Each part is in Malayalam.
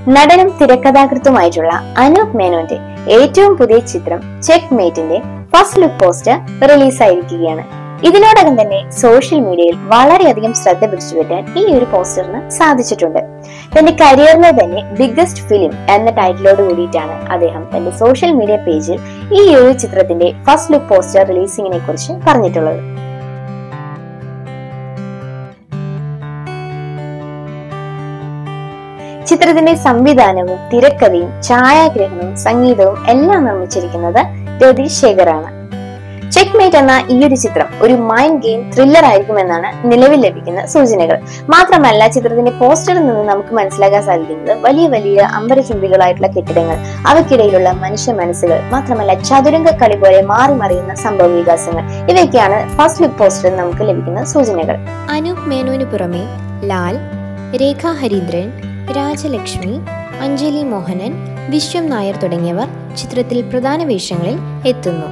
നടനും തിരക്കഥാകൃത്തുമായിട്ടുള്ള അനൂപ് മേനോന്റെ ഏറ്റവും പുതിയ ചിത്രം ചെക്ക് മേറ്റിന്റെ ഫസ്റ്റ് ലുക്ക് പോസ്റ്റർ റിലീസായിരിക്കുകയാണ് ഇതിനോടകം തന്നെ സോഷ്യൽ മീഡിയയിൽ വളരെയധികം ശ്രദ്ധ പിടിച്ചുപറ്റാൻ ഈ ഒരു പോസ്റ്ററിന് സാധിച്ചിട്ടുണ്ട് തന്റെ കരിയറിലെ തന്നെ ബിഗ്ഗസ്റ്റ് ഫിലിം എന്ന ടൈറ്റിലോട് കൂടിയിട്ടാണ് അദ്ദേഹം തന്റെ സോഷ്യൽ മീഡിയ പേജിൽ ഈ ഒരു ചിത്രത്തിന്റെ ഫസ്റ്റ് ലുക്ക് പോസ്റ്റർ റിലീസിങ്ങിനെ കുറിച്ച് പറഞ്ഞിട്ടുള്ളത് ചിത്രത്തിന്റെ സംവിധാനവും തിരക്കഥയും ഛായാഗ്രഹണവും സംഗീതവും എല്ലാം നിർമ്മിച്ചിരിക്കുന്നത് രതീഷ് ശേഖറാണ് ചെക്ക്മേറ്റ് എന്ന ഈ ഒരു ചിത്രം ഒരു മൈൻഡ് ഗെയിം ത്രില്ലർ ആയിരിക്കുമെന്നാണ് നിലവിൽ ലഭിക്കുന്ന സൂചനകൾ മാത്രമല്ല ചിത്രത്തിന്റെ പോസ്റ്ററിൽ നിന്ന് നമുക്ക് മനസ്സിലാക്കാൻ സാധിക്കുന്നത് വലിയ വലിയ അമ്പരചുംബികളായിട്ടുള്ള കെട്ടിടങ്ങൾ അവയ്ക്കിടയിലുള്ള മനുഷ്യ മനസ്സുകൾ മാത്രമല്ല ചതുരംഗ കളി പോലെ മാറി മറിയുന്ന സംഭവ വികാസങ്ങൾ ഇവയൊക്കെയാണ് ഫസ്റ്റ് ലുക്ക് പോസ്റ്ററിൽ നമുക്ക് ലഭിക്കുന്ന സൂചനകൾ അനൂപ് മേനോന് പുറമെ ലാൽ രേഖ ഹരീന്ദ്രൻ രാജലക്ഷ്മി അഞ്ജലി മോഹനൻ വിശ്വം നായർ തുടങ്ങിയവർ ചിത്രത്തിൽ പ്രധാന വേഷങ്ങളിൽ എത്തുന്നു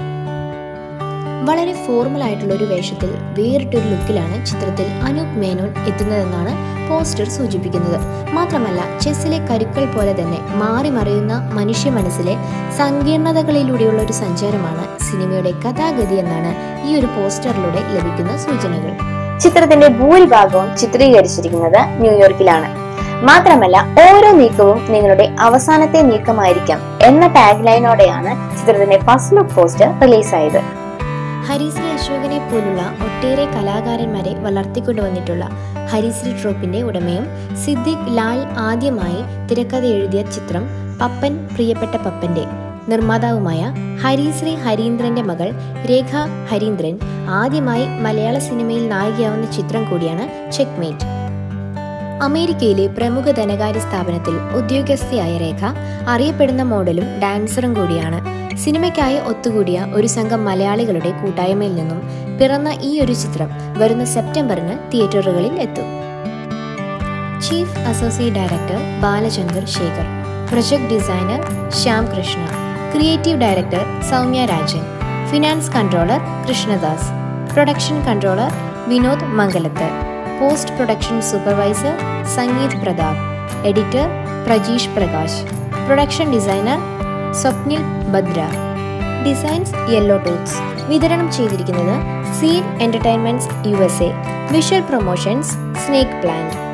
വളരെ ഫോർമൽ ആയിട്ടുള്ള ഒരു വേഷത്തിൽ വേറിട്ടൊരു ലുക്കിലാണ് ചിത്രത്തിൽ അനൂപ് മേനോൻ എത്തുന്നതെന്നാണ് പോസ്റ്റർ സൂചിപ്പിക്കുന്നത് മാത്രമല്ല ചെസ്സിലെ കരുക്കൾ പോലെ തന്നെ മാറി മറിയുന്ന മനുഷ്യ മനസ്സിലെ സങ്കീർണതകളിലൂടെയുള്ള ഒരു സഞ്ചാരമാണ് സിനിമയുടെ കഥാഗതി എന്നാണ് ഈ ഒരു പോസ്റ്ററിലൂടെ ലഭിക്കുന്ന സൂചനകൾ ചിത്രത്തിന്റെ ഭൂരിഭാഗവും ചിത്രീകരിച്ചിരിക്കുന്നത് ന്യൂയോർക്കിലാണ് മാത്രമല്ല ഓരോ നീക്കവും നിങ്ങളുടെ അവസാനത്തെ നീക്കമായിരിക്കാം എന്ന ടാഗ് ലൈനോടെയാണ് ചിത്രത്തിന്റെ ഫസ്റ്റ് ലുക്ക് പോസ്റ്റർ റിലീസായത് ഹരിശ്രീ അശോകനെ പോലുള്ള ഒട്ടേറെ കലാകാരന്മാരെ വളർത്തിക്കൊണ്ടുവന്നിട്ടുള്ള ഹരിശ്രീ ട്രോപ്പിന്റെ ഉടമയും സിദ്ദിഖ് ലാൽ ആദ്യമായി തിരക്കഥ എഴുതിയ ചിത്രം പപ്പൻ പ്രിയപ്പെട്ട പപ്പന്റെ നിർമ്മാതാവുമായ ഹരിശ്രീ ഹരീന്ദ്രന്റെ മകൾ രേഖ ഹരീന്ദ്രൻ ആദ്യമായി മലയാള സിനിമയിൽ നായികയാവുന്ന ചിത്രം കൂടിയാണ് ചെക്ക്മേറ്റ് അമേരിക്കയിലെ പ്രമുഖ ധനകാര്യ സ്ഥാപനത്തിൽ ഉദ്യോഗസ്ഥയായ രേഖ അറിയപ്പെടുന്ന മോഡലും ഡാൻസറും കൂടിയാണ് സിനിമയ്ക്കായി ഒത്തുകൂടിയ ഒരു സംഘം മലയാളികളുടെ കൂട്ടായ്മയിൽ നിന്നും പിറന്ന ഈ ഒരു ചിത്രം വരുന്ന സെപ്റ്റംബറിന് തിയേറ്ററുകളിൽ എത്തും chief associate director Balachandar Sekhar project designer Shyam Krishna creative director Soumya Rajan finance controller Krishnadas production controller Vinod Mangalath post production supervisor Sangeeth Prathap editor Prajeesh Prakash production designer Swapnil Bhadra designs yellow tooths വിതരണം ചെയ്തിരിക്കുന്നത് seed entertainments U S A visual promotions snake plant